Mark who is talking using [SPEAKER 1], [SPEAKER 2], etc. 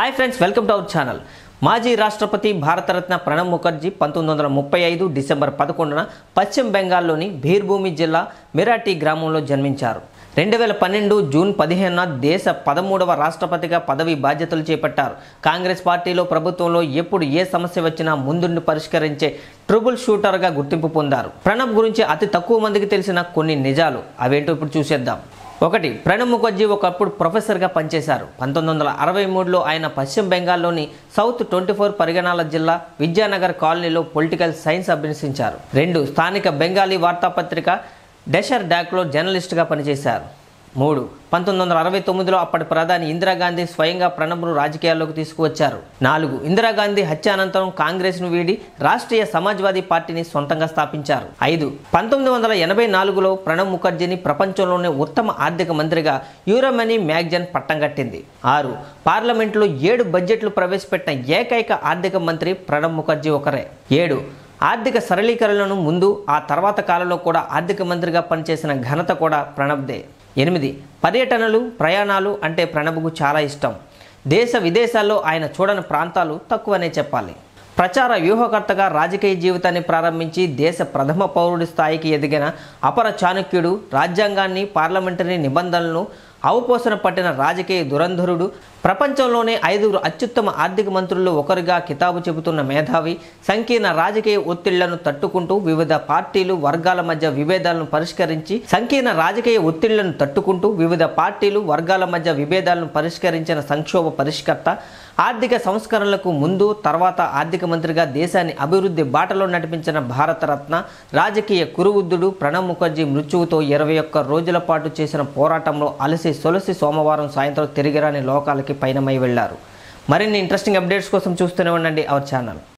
[SPEAKER 1] hi friends welcome to our channel మాజీ రాష్ట్రపతి భారతరత్న ప్రణబ్ ముఖర్జీ పంతొమ్మిది వందల ముప్పై ఐదు డిసెంబర్ పదకొండున పశ్చిమ బెంగాల్లోని భీర్భూమి జిల్లా మిరాటి గ్రామంలో జన్మించారు రెండు వేల పన్నెండు జూన్ పదిహేనున దేశ పదమూడవ రాష్ట్రపతిగా పదవి బాధ్యతలు చేపట్టారు కాంగ్రెస్ పార్టీలో ప్రభుత్వంలో ఎప్పుడు ఏ సమస్య వచ్చినా ముందుండి పరిష్కరించే ట్రబుల్ షూటర్గా గుర్తింపు పొందారు ప్రణబ్ గురించి అతి తక్కువ మందికి తెలిసిన కొన్ని నిజాలు అవేంటో ఇప్పుడు చూసేద్దాం ఒకటి ప్రణబ్ ముఖర్జీ ఒకప్పుడు ప్రొఫెసర్గా పనిచేశారు పంతొమ్మిది వందల అరవై మూడులో ఆయన పశ్చిమ బెంగాల్లోని సౌత్ ట్వంటీ ఫోర్ పరిగణాల జిల్లా విద్యానగర్ కాలనీలో పొలిటికల్ సైన్స్ అభ్యసించారు రెండు స్థానిక బెంగాలీ వార్తాపత్రిక డెషర్ డాక్లో జర్నలిస్ట్గా పనిచేశారు మూడు పంతొమ్మిది వందల అరవై తొమ్మిదిలో అప్పటి ప్రధాని ఇందిరాగాంధీ స్వయంగా ప్రణబ్ను రాజకీయాల్లోకి తీసుకువచ్చారు నాలుగు ఇందిరాగాంధీ హత్య అనంతరం కాంగ్రెస్ను వీడి రాష్ట్రీయ సమాజ్వాదీ పార్టీని సొంతంగా స్థాపించారు ఐదు పంతొమ్మిది వందల ఎనభై నాలుగులో ప్రణబ్ ముఖర్జీని ప్రపంచంలోనే ఉత్తమ ఆర్థిక మంత్రిగా యూరోమనీ మ్యాగజైన్ పట్టం కట్టింది ఆరు పార్లమెంట్లో ఏడు బడ్జెట్లు ప్రవేశపెట్టిన ఏకైక ఆర్థిక మంత్రి ప్రణబ్ ముఖర్జీ ఒకరే ఏడు ఆర్థిక సరళీకరణను ముందు ఆ తర్వాత కాలంలో కూడా ఆర్థిక మంత్రిగా పనిచేసిన ఘనత కూడా ప్రణబ్దే ఎనిమిది పర్యటనలు ప్రయాణాలు అంటే ప్రణబ్కు చాలా ఇష్టం దేశ విదేశాల్లో ఆయన చూడని ప్రాంతాలు తక్కువనే చెప్పాలి ప్రచార వ్యూహకర్తగా రాజకీయ జీవితాన్ని ప్రారంభించి దేశ ప్రథమ పౌరుడి స్థాయికి ఎదిగిన అపర చాణక్యుడు రాజ్యాంగాన్ని పార్లమెంటరీ నిబంధనలను అవపోసన పట్టిన రాజకీయ దురంధరుడు ప్రపంచంలోనే ఐదుగురు అత్యుత్తమ ఆర్థిక మంత్రుల్లో ఒకరిగా కితాబు చెబుతున్న మేధావి సంకీర్ణ రాజకీయ ఒత్తిళ్లను తట్టుకుంటూ వివిధ పార్టీలు వర్గాల మధ్య విభేదాలను పరిష్కరించి సంకీర్ణ రాజకీయ ఒత్తిళ్లను తట్టుకుంటూ వివిధ పార్టీలు వర్గాల మధ్య విభేదాలను పరిష్కరించిన సంక్షోభ పరిష్కర్త ఆర్థిక సంస్కరణలకు ముందు తర్వాత ఆర్థిక మంత్రిగా దేశాన్ని అభివృద్ధి బాటలో నడిపించిన భారతరత్న రాజకీయ కురువుద్దుడు ప్రణబ్ ముఖర్జీ మృత్యువుతో ఇరవై ఒక్క రోజుల పాటు చేసిన పోరాటంలో అలసి సొలసి సోమవారం సాయంత్రం తిరిగిరాని లోకాలకి పయనమై వెళ్లారు మరిన్ని ఇంట్రెస్టింగ్ అప్డేట్స్ కోసం చూస్తూనే ఉండండి అవర్ ఛానల్